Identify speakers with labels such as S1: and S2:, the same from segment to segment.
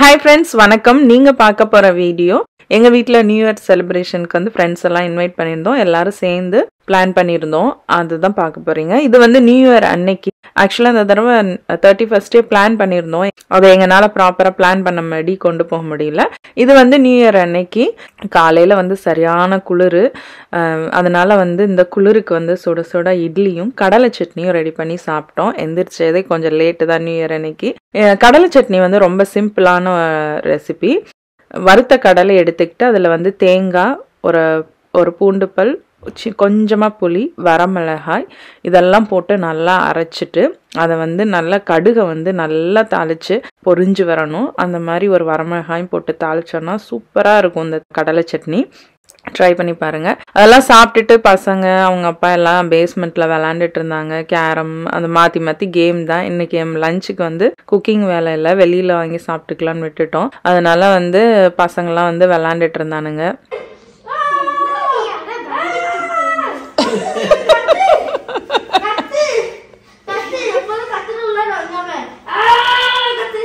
S1: hi friends வணக்கம் நீங்கள் பார்க்க போகிற வீடியோ எங்கள் வீட்டில் நியூ இயர் செலிப்ரேஷனுக்கு வந்து ஃப்ரெண்ட்ஸ் எல்லாம் இன்வைட் பண்ணியிருந்தோம் எல்லாரும் சேர்ந்து பிளான் பண்ணியிருந்தோம் அதுதான் பார்க்க போகிறீங்க இது வந்து நியூ இயர் அன்னைக்கு ஆக்சுவலாக இந்த தடவை தேர்ட்டி ஃபஸ்ட்டே பிளான் பண்ணியிருந்தோம் அதை எங்களால் ப்ராப்பராக பிளான் பண்ண முன்னாடி கொண்டு போக முடியல இது வந்து நியூ இயர் அன்னைக்கு காலையில் வந்து சரியான குளிர் அதனால வந்து இந்த குளிருக்கு வந்து சுட சுட இட்லியும் கடலை சட்னியும் ரெடி பண்ணி சாப்பிட்டோம் எந்திரிச்சதே கொஞ்சம் லேட்டு தான் நியூ இயர் அன்னைக்கு அஹ் கடலை சட்னி வந்து ரொம்ப சிம்பிளான ரெசிபி வறுத்த கடலை எடுத்துக்கிட்டு அதில் வந்து தேங்காய் ஒரு ஒரு பூண்டு பல் சி கொஞ்சமாக புளி வரமிளகாய் இதெல்லாம் போட்டு நல்லா அரைச்சிட்டு அதை வந்து நல்லா கடுகை வந்து நல்லா தாளித்து பொரிஞ்சு வரணும் அந்த மாதிரி ஒரு வரமிளகாயும் போட்டு தாளிச்சோன்னா சூப்பராக இருக்கும் இந்த கடலை சட்னி ட்ரை பண்ணி பாருங்க அதெல்லாம் சாப்பிட்டுட்டு பசங்க அவங்க அப்பா எல்லாம் பேஸ்மெண்ட்ல விளாண்டுட்டு இருந்தாங்க கேரம் அந்த மாத்தி மாத்தி கேம் தான் இன்னைக்கு என் லஞ்சுக்கு வந்து குக்கிங் வேலை இல்லை வெளியில வாங்கி சாப்பிட்டுக்கலாம்னு விட்டுட்டோம் அதனால வந்து பசங்கெல்லாம் வந்து விளாண்டுட்டு இருந்தானுங்க
S2: கத்து கத்து எப்போதும் கத்துன்னு உள்ள வந்தாங்க ஆ கத்து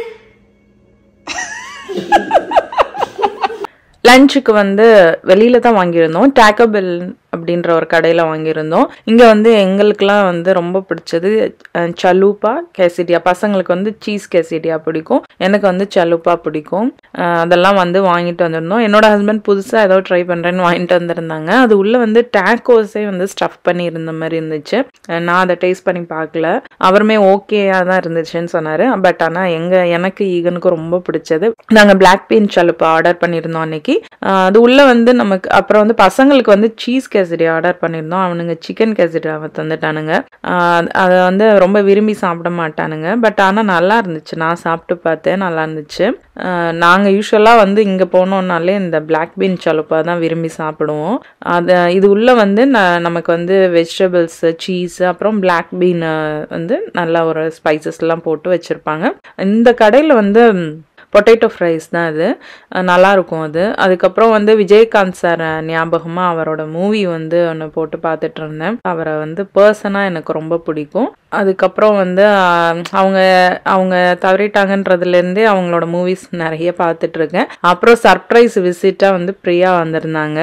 S1: லஞ்சுக்கு வந்து வெளியில தான் வாங்கியிருந்தோம் டேக்கோபெல் அப்படின்ற ஒரு கடையில் வாங்கியிருந்தோம் இங்கே வந்து எங்களுக்கெல்லாம் வந்து ரொம்ப பிடிச்சது அஹ், சலூப்பா கேசிடியா பசங்களுக்கு வந்து சீஸ் கேசிடியா பிடிக்கும் எனக்கு வந்து சலூப்பா பிடிக்கும் அஹ், அதெல்லாம் வந்து வாங்கிட்டு வந்திருந்தோம் என்னோட ஹஸ்பண்ட் புதுசாக ஏதோ ட்ரை பண்ணுறேன்னு வாங்கிட்டு வந்திருந்தாங்க அது உள்ளே வந்து டேக்கோஸே வந்து ஸ்டஃப் பண்ணி இருந்த மாதிரி இருந்துச்சு அஹ், நான் அதை டேஸ்ட் பண்ணி பார்க்கல அவருமே ஓகேயாக தான் இருந்துச்சுன்னு சொன்னார் பட் ஆனால் எங்கள் எனக்கு ஈகனுக்கு ரொம்ப பிடிச்சது நாங்கள் பிளாக் பீன் சலுப்பா ஆர்டர் பண்ணியிருந்தோம் அன்னைக்கு ஆஹ் அது உள்ள வந்து நமக்கு அப்புறம் வந்து பசங்களுக்கு வந்து சீஸ் கேசரி ஆர்டர் பண்ணியிருந்தோம் அவனுங்க சிக்கன் கேசரி தந்துட்டானுங்க ஆஹ் அதை வந்து ரொம்ப விரும்பி சாப்பிட மாட்டானுங்க பட் ஆனால் நல்லா இருந்துச்சு நான் சாப்பிட்டு பார்த்தேன் நல்லா இருந்துச்சு நாங்கள் யூஸ்வலாக வந்து இங்கே போனோம்னாலே இந்த பிளாக் பீன் சலுப்பா தான் விரும்பி சாப்பிடுவோம் அது இது உள்ள வந்து ந- நமக்கு வந்து வெஜிடபிள்ஸ் சீஸ் அப்புறம் பிளாக் பீன் வந்து நல்லா ஒரு ஸ்பைசஸ்லாம் போட்டு வச்சுருப்பாங்க இந்த கடையில் வந்து பொட்டேட்டோ ஃப்ரைஸ் தான் அது அஹ் நல்லா இருக்கும் அது அதுக்கப்புறம் வந்து விஜயகாந்த் சார் ஞாபகமாக அவரோட மூவி வந்து ஒன்று போட்டு பார்த்துட்டு இருந்தேன் அவரை வந்து பர்சனாக எனக்கு ரொம்ப பிடிக்கும் அதுக்கப்புறம் வந்து அஹ், அவங்க அவங்க தவறிட்டாங்கன்றதுலேருந்தே அவங்களோட மூவிஸ் நிறைய பார்த்துட்டு இருக்கேன் அப்புறம் சர்ப்ரைஸ் விசிட்டாக வந்து பிரியா வந்திருந்தாங்க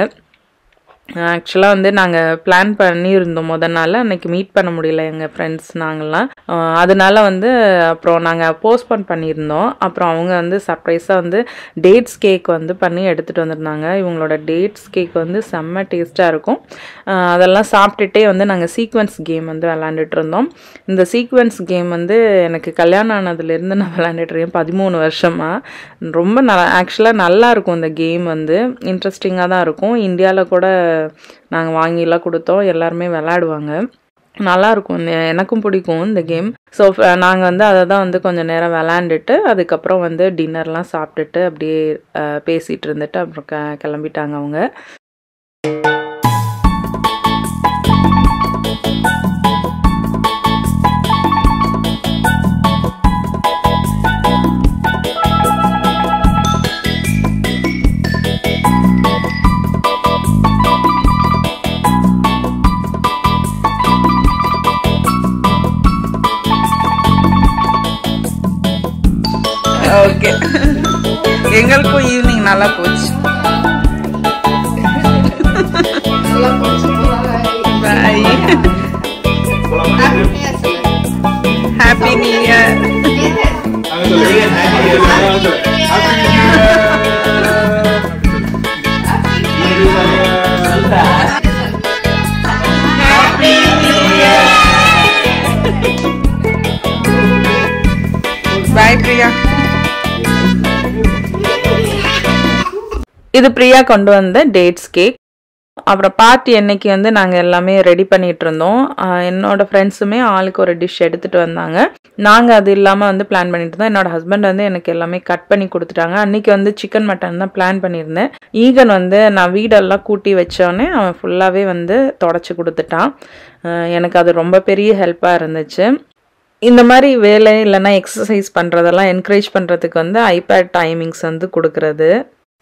S1: ஆக்சுவலாக வந்து நாங்கள் பிளான் பண்ணியிருந்தோம் முத நாள் அன்னைக்கு மீட் பண்ண முடியல எங்கள் ஃப்ரெண்ட்ஸ் நாங்கள்லாம் அஹ் அதனால வந்து அப்புறம் நாங்கள் போஸ்ட்போன் பண்ணியிருந்தோம் அப்புறம் அவங்க வந்து சர்ப்ரைஸாக வந்து டேட்ஸ் கேக் வந்து பண்ணி எடுத்துகிட்டு வந்திருந்தாங்க இவங்களோட டேட்ஸ் கேக் வந்து செம்ம டேஸ்ட்டாக இருக்கும் அஹ் அதெல்லாம் சாப்பிட்டுட்டே வந்து நாங்கள் சீக்வன்ஸ் கேம் வந்து விளாண்டுட்டு இருந்தோம் இந்த சீக்வன்ஸ் கேம் வந்து எனக்கு கல்யாணம் ஆனதுலேருந்து நான் விளாண்டுட்டு இருக்கேன் பதிமூணு வருஷமாக ரொம்ப நல்லா ஆக்சுவலாக நல்லா இருக்கும் இந்த கேம் வந்து இன்ட்ரெஸ்டிங்காக தான் இருக்கும் இந்தியாவில் கூட நாங்கள் வாங்கிலாம் கொடுத்தோம் எல்லாருமே விளாடுவாங்க நல்லா இருக்கும் இந்த- எனக்கும் பிடிக்கும் இந்த கேம் ஸோ நாங்கள் வந்து அதை தான் வந்து கொஞ்சம் நேரம் விளாண்டுட்டு அதுக்கப்புறம் வந்து டின்னர்லாம் சாப்பிட்டுட்டு அப்படியே அஹ், பேசிட்டு இருந்துட்டு அப்புறம் க கிளம்பிட்டாங்க அவங்க ஓகே எங்களுக்கும் ஈவினிங் நல்லா போச்சு bye happy new year bye Priya இது பிரியா கொண்டு வந்த டேட்ஸ் கேக் அப்புறம் பார்ட்டி அன்னைக்கு வந்து நாங்கள் எல்லாமே ரெடி பண்ணிட்டு இருந்தோம் ஆஹ் என்னோட ஃப்ரெண்ட்ஸுமே ஆளுக்கு ஒரு டிஷ் எடுத்துட்டு வந்தாங்க நாங்கள் அது இல்லாமல் வந்து பிளான் பண்ணிட்டு இருந்தோம் என்னோட ஹஸ்பண்ட் வந்து எனக்கு எல்லாமே கட் பண்ணி கொடுத்துட்டாங்க அன்னைக்கு வந்து சிக்கன் மட்டன் தான் பிளான் பண்ணியிருந்தேன் ஈகன் வந்து நான் வீடெல்லாம் கூட்டி வச்சோடனே அவன் ஃபுல்லாகவே வந்து தொடச்சி கொடுத்துட்டான் ஆஹ் எனக்கு அது ரொம்ப பெரிய ஹெல்ப்பாக இருந்துச்சு இந்த மாதிரி வேலை இல்லைன்னா எக்ஸசைஸ் பண்ணுறதெல்லாம் என்கரேஜ் பண்ணுறதுக்கு வந்து ஐபேட் டைமிங்ஸ் வந்து கொடுக்குறது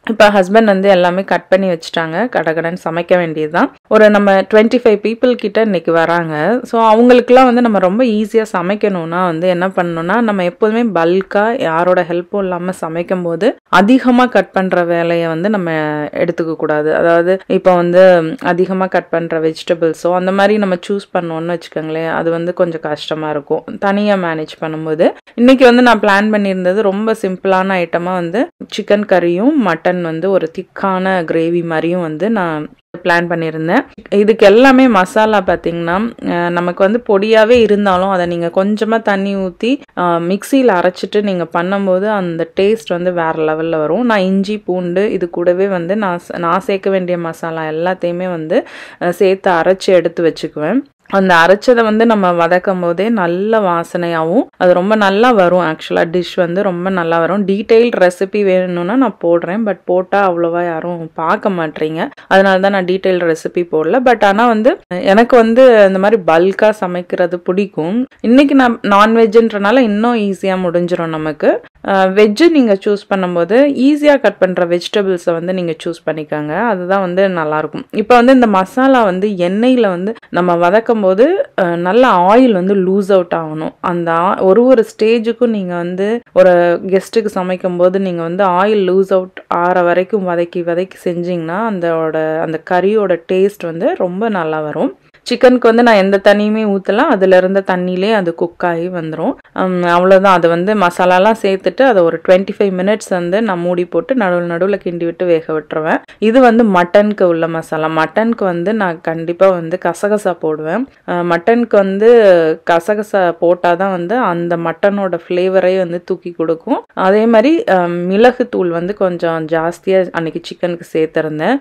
S1: இப்போ ஹஸ்பண்ட் வந்து எல்லாமே கட் பண்ணி வச்சுட்டாங்க கடகடன்னு சமைக்க வேண்டியதுதான் ஒரு நம்ம டுவெண்ட்டி ஃபைவ் பீப்புள் கிட்ட இன்னைக்கு வராங்க ஸோ அவங்களுக்குலாம் வந்து நம்ம ரொம்ப ஈஸியாக சமைக்கணும்னா வந்து என்ன பண்ணணும்னா நம்ம எப்போதுமே பல்காக யாரோட ஹெல்ப்பும் இல்லாமல் சமைக்கும் போது அதிகமாக கட் பண்ணுற வேலையை வந்து நம்ம எடுத்துக்க கூடாது அதாவது இப்போ வந்து அதிகமாக கட் பண்ணுற வெஜிடபிள்ஸோ அந்த மாதிரி நம்ம சூஸ் பண்ணோம்னு வச்சுக்கோங்களேன் அது வந்து கொஞ்சம் கஷ்டமாக இருக்கும் தனியாக மேனேஜ் பண்ணும்போது இன்னைக்கு வந்து நான் பிளான் பண்ணியிருந்தது ரொம்ப சிம்பிளான ஐட்டமாக வந்து சிக்கன் கறியும் மட்டன் வந்து ஒரு திக்கான கிரேவி மாதிரியும் வந்து நான் பிளான் பண்ணியிருந்தேன் இதுக்கு எல்லாமே மசாலா பார்த்தீங்கன்னா அஹ், நமக்கு வந்து பொடியாகவே இருந்தாலும் அதை நீங்கள் கொஞ்சமாக தண்ணி ஊற்றி மிக்சியில் அரைச்சிட்டு நீங்கள் பண்ணும்போது அந்த டேஸ்ட் வந்து வேறு லெவலில் வரும் நான் இஞ்சி பூண்டு இது கூடவே வந்து நான் ச- நான் சேர்க்க வேண்டிய மசாலா எல்லாத்தையுமே வந்து அஹ், சேர்த்து அரைச்சி எடுத்து வச்சுக்குவேன் அந்த அரைச்சதை வந்து நம்ம வதக்கும் போதே நல்ல வாசனையாகவும் அது ரொம்ப நல்லா வரும் ஆக்சுவலாக டிஷ் வந்து ரொம்ப நல்லா வரும் டீட்டெயில்ட் ரெசிபி வேணும்னா நான் போடுறேன் பட் போட்டால் அவ்வளோவா யாரும் பார்க்க மாட்டீங்க அதனால தான் நான் டீட்டெயில் ரெசிபி போடல பட் ஆனால் வந்து எனக்கு வந்து இந்த மாதிரி பல்காக சமைக்கிறது பிடிக்கும் இன்னைக்கு நான் நான்வெஜ்ன்றனால இன்னும் ஈஸியாக முடிஞ்சிடும் நமக்கு வெஜ்ஜு நீங்கள் சூஸ் பண்ணும்போது ஈஸியாக கட் பண்ணுற வெஜிடபிள்ஸை வந்து நீங்கள் சூஸ் பண்ணிக்கோங்க அதுதான் வந்து நல்லாயிருக்கும் இப்போ வந்து இந்த மசாலா வந்து எண்ணெயில் வந்து நம்ம வதக்கும் போது அஹ், நல்ல ஆயில் வந்து லூஸ் அவுட் ஆகணும் அந்த ஆ- ஒரு ஒரு ஸ்டேஜுக்கும் நீங்கள் வந்து ஒரு கெஸ்ட்டுக்கு சமைக்கும் போது நீங்கள் வந்து ஆயில் லூஸ் அவுட் ஆற வரைக்கும் வதக்கி வதக்கி செஞ்சீங்கன்னா அந்தோட அந்த கறியோட டேஸ்ட் வந்து ரொம்ப நல்லா வரும் சிக்கனுக்கு வந்து நான் எந்த தண்ணியுமே ஊற்றலாம் அதில் இருந்த தண்ணியிலே அது குக் ஆகி வந்துடும் அவ்வளோதான் அதை வந்து மசாலாலாம் சேர்த்துட்டு அதை ஒரு டுவெண்ட்டி ஃபைவ் மினிட்ஸ் வந்து நான் மூடி போட்டு நடுவில் நடுவில் கிண்டி விட்டு வேக விட்டுருவேன் இது வந்து மட்டனுக்கு உள்ள மசாலா மட்டனுக்கு வந்து நான் கண்டிப்பாக வந்து கசகசா போடுவேன் அஹ் மட்டனுக்கு வந்து கசகசா போட்டால் தான் வந்து அந்த மட்டனோட ஃப்ளேவரை வந்து தூக்கி கொடுக்கும் அதே மாதிரி அஹ் மிளகுத்தூள் வந்து கொஞ்சம் ஜாஸ்தியாக அன்னைக்கு சிக்கனுக்கு சேர்த்துருந்தேன்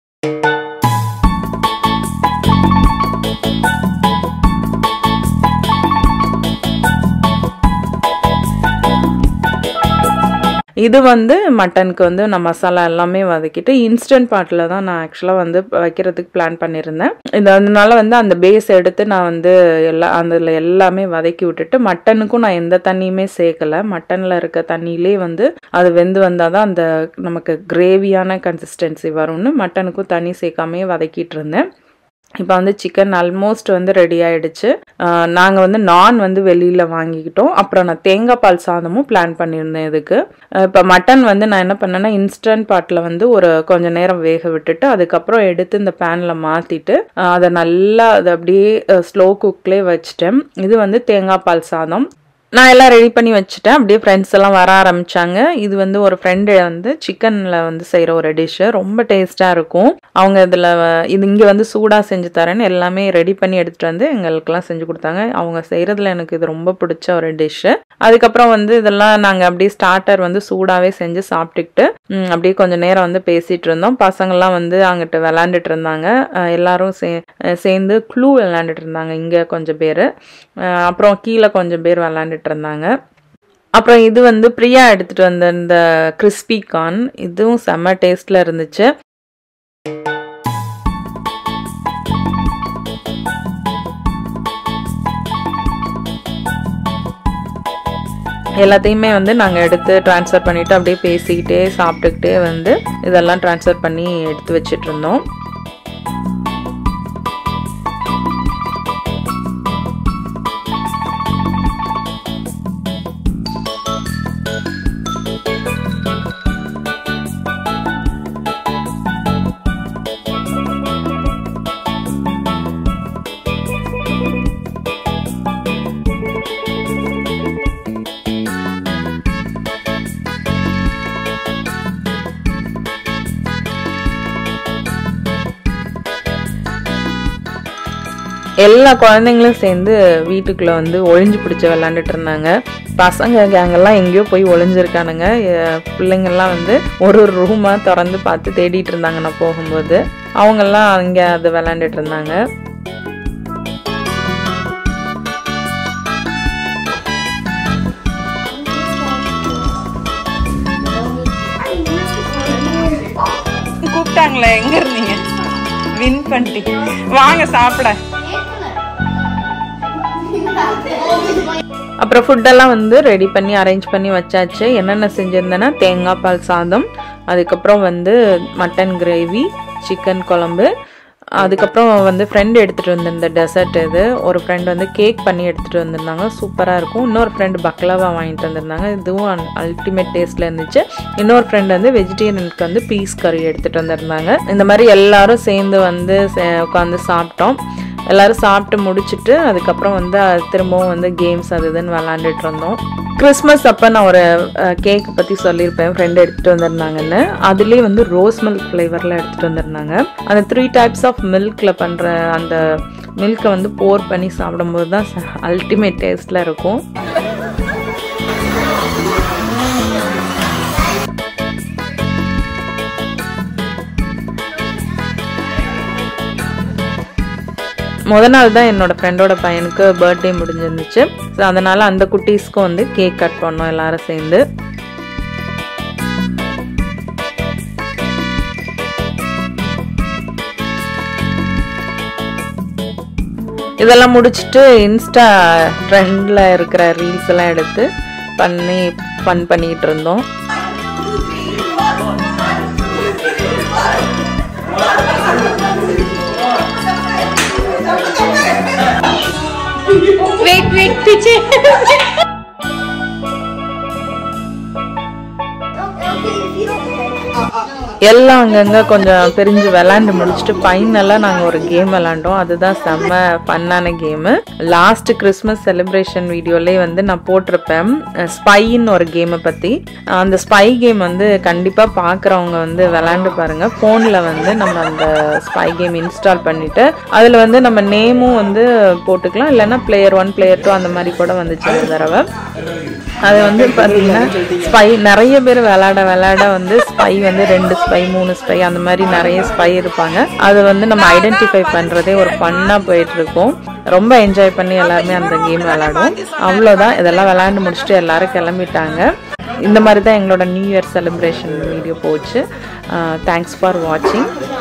S1: இது வந்து மட்டனுக்கு வந்து நான் மசாலா எல்லாமே வதக்கிட்டு இன்ஸ்டன்ட் பாட்டில் தான் நான் ஆக்சுவலாக வந்து வைக்கிறதுக்கு பிளான் பண்ணியிருந்தேன் இது அதனால வந்து அந்த பேஸ் எடுத்து நான் வந்து எல்லா அதில் எல்லாமே வதக்கி விட்டுட்டு மட்டனுக்கும் நான் எந்த தண்ணியுமே சேர்க்கல மட்டனில் இருக்க தண்ணியிலே வந்து அது வெந்து வந்தால் தான் அந்த நமக்கு கிரேவியான கன்சிஸ்டன்சி வரும்னு மட்டனுக்கும் தண்ணி சேர்க்காமே வதக்கிட்டு இருந்தேன் இப்போ வந்து சிக்கன் ஆல்மோஸ்ட் வந்து ரெடி ஆயிடுச்சு நாங்கள் வந்து நான் வந்து வெளியில் வாங்கிக்கிட்டோம் அப்புறம் நான் தேங்காய் பால் சாதமும் பிளான் பண்ணியிருந்தேன் இதுக்கு இப்போ மட்டன் வந்து நான் என்ன பண்ணேன்னா இன்ஸ்டன்ட் பாட்டில் வந்து ஒரு கொஞ்ச நேரம் வேக விட்டுட்டு அதுக்கப்புறம் எடுத்து இந்த பேனில் மாற்றிட்டு அதை நல்லா அதை அப்படியே ஸ்லோ குக்லேயே வச்சுட்டேன் இது வந்து தேங்காய் பால் சாதம் நான் எல்லாம் ரெடி பண்ணி வச்சுட்டேன் அப்படியே ஃப்ரெண்ட்ஸ் எல்லாம் வர ஆரம்பிச்சாங்க இது வந்து ஒரு ஃப்ரெண்டு வந்து சிக்கனில் வந்து செய்கிற ஒரு டிஷ்ஷு ரொம்ப டேஸ்ட்டாக இருக்கும் அவங்க இதில் இது இங்கே வந்து சூடாக செஞ்சு தரேன்னு எல்லாமே ரெடி பண்ணி எடுத்துகிட்டு வந்து எங்களுக்கெல்லாம் செஞ்சு கொடுத்தாங்க அவங்க செய்கிறதுல எனக்கு இது ரொம்ப பிடிச்ச ஒரு டிஷ்ஷு அதுக்கப்புறம் வந்து இதெல்லாம் நாங்கள் அப்படியே ஸ்டார்டர் வந்து சூடாகவே செஞ்சு சாப்பிட்டுக்கிட்டு ம், அப்படியே கொஞ்சம் நேரம் வந்து பேசிகிட்டு இருந்தோம் பசங்கள்லாம் வந்து அங்கிட்டு விளாண்டுட்டு இருந்தாங்க அஹ் எல்லாரும் சே அஹ் சேர்ந்து க்ளூ விளாண்டுட்டு இருந்தாங்க இங்கே கொஞ்சம் பேர் அப்புறம் கீழே கொஞ்சம் பேர் விளாண்டுட்டு இருந்தாங்க அப்புறம் இது வந்து பிரியா எடுத்துட்டு வந்த இந்த கிறிஸ்பி கார்ன் இதுவும் செம்ம டேஸ்ட்ல இருந்துச்சு எல்லாத்தையுமே வந்து நாங்கள் எடுத்து ட்ரான்ஸ்ஃபர் பண்ணிவிட்டு அப்படியே பேசிக்கிட்டே சாப்பிட்டுக்கிட்டே வந்து இதெல்லாம் ட்ரான்ஸ்ஃபர் பண்ணி எடுத்து வச்சிட்டு இருந்தோம் எல்லா குழந்தைங்களும் சேர்ந்து வீட்டுக்குள்ள வந்து ஒளிஞ்சு பிடிச்சி விளாண்டுட்டு இருந்தாங்க பசங்க கேங்கெல்லாம் எங்கேயோ போய் ஒளிஞ்சிருக்கானுங்க எ- பிள்ளைங்கெல்லாம் வந்து ஒரு ஒரு ரூமாக திறந்து பார்த்து தேடிட்டு இருந்தாங்க நான் போகும்போது அவங்கெல்லாம் அங்கே அது விளாண்டுட்டு இருந்தாங்க கூப்பிட்டாங்களே எங்க இருந்தீங்க வின் பண்ணிட்டு வாங்க சாப்பிட அப்புறம் ஃபுட்டெல்லாம் வந்து ரெடி பண்ணி அரேஞ்ச் பண்ணி வச்சாச்சு என்னென்ன செஞ்சுருந்தேன்னா தேங்காய் பால் சாதம் அதுக்கப்புறம் வந்து மட்டன் கிரேவி சிக்கன் குழம்பு அதுக்கப்புறம் வந்து ஃப்ரெண்ட் எடுத்துகிட்டு வந்திருந்த டெசர்ட் இது ஒரு ஃப்ரெண்ட் வந்து கேக் பண்ணி எடுத்துகிட்டு வந்திருந்தாங்க சூப்பராக இருக்கும் இன்னொரு ஃப்ரெண்ட் பக்லாவா வாங்கிட்டு வந்திருந்தாங்க இதுவும் அல்டிமேட் டேஸ்ட்டில் இருந்துச்சு இன்னொரு ஃப்ரெண்ட் வந்து வெஜிடேரியனுக்கு வந்து பீஸ் கறி எடுத்துகிட்டு வந்திருந்தாங்க இந்த மாதிரி எல்லாரும் சேர்ந்து வந்து உட்காந்து சாப்பிட்டோம் எல்லாரும் சாப்பிட்டு முடிச்சுட்டு அதுக்கப்புறம் வந்து அது திரும்பவும் வந்து கேம்ஸ் அது இதுன்னு விளாண்டுட்டு இருந்தோம் கிறிஸ்மஸ் அப்போ நான் ஒரு கேக் பற்றி சொல்லியிருப்பேன் ஃப்ரெண்டு எடுத்துகிட்டு வந்திருந்தாங்கன்னு அதுலேயே வந்து ரோஸ் மில்க் ஃப்ளேவரில் எடுத்துகிட்டு வந்திருந்தாங்க அந்த த்ரீ டைப்ஸ் ஆஃப் மில்கில் பண்ணுற அந்த மில்கை வந்து போர் பண்ணி சாப்பிடும்போது தான் அல்டிமேட் டேஸ்ட்டில் இருக்கும் முத நாள் தான் என்னோட ஃப்ரெண்டோட பையனுக்கு பர்த்டே முடிஞ்சிருந்துச்சு ஸோ அதனால அந்த குட்டீஸ்க்கும் வந்து கேக் கட் பண்ணோம் எல்லாரும் சேர்ந்து இதெல்லாம் முடிச்சுட்டு இன்ஸ்டா ட்ரெண்டில் இருக்கிற ரீல்ஸ் எல்லாம் எடுத்து பண்ணி ஃபன் பண்ணிக்கிட்டு இருந்தோம்
S2: वेट वेट पीछे
S1: எல்லாம் அங்கங்கே கொஞ்சம் பிரிஞ்சு விளாண்டு முடிச்சுட்டு ஃபைனலாக நாங்கள் ஒரு கேம் விளாண்டோம் அதுதான் செம்ம ஃபன்னான கேமு லாஸ்ட் கிறிஸ்மஸ் செலிப்ரேஷன் வீடியோலே வந்து நான் போட்டிருப்பேன் ஸ்பைன்னு ஒரு கேமை பற்றி அந்த ஸ்பை கேம் வந்து கண்டிப்பாக பார்க்குறவங்க வந்து விளாண்டு பாருங்கள் ஃபோனில் வந்து நம்ம அந்த ஸ்பை கேம் இன்ஸ்டால் பண்ணிவிட்டு அதில் வந்து நம்ம நேமும் வந்து போட்டுக்கலாம் இல்லைன்னா பிளேயர் ஒன் பிளேயர் டூ அந்த மாதிரி கூட வந்துச்சு இந்த தடவை அது வந்து பார்த்தீங்கன்னா ஸ்பை நிறைய பேர் விளாட விளாட வந்து ஸ்பை வந்து ரெண்டு ஸ்பை மூணு ஸ்பை அந்த மாதிரி நிறைய ஸ்பை இருப்பாங்க அது வந்து நம்ம ஐடென்டிஃபை பண்ணுறதே ஒரு ஃபன்னாக போயிட்டு இருக்கும் ரொம்ப என்ஜாய் பண்ணி எல்லாருமே அந்த கேம் விளாடுவோம் அவ்வளோதான் இதெல்லாம் விளாண்டு முடிச்சுட்டு எல்லாரும் கிளம்பிட்டாங்க இந்த மாதிரி தான் எங்களோட நியூ இயர் செலிப்ரேஷன் வீடியோ போச்சு தேங்க்ஸ் ஃபார் வாட்சிங்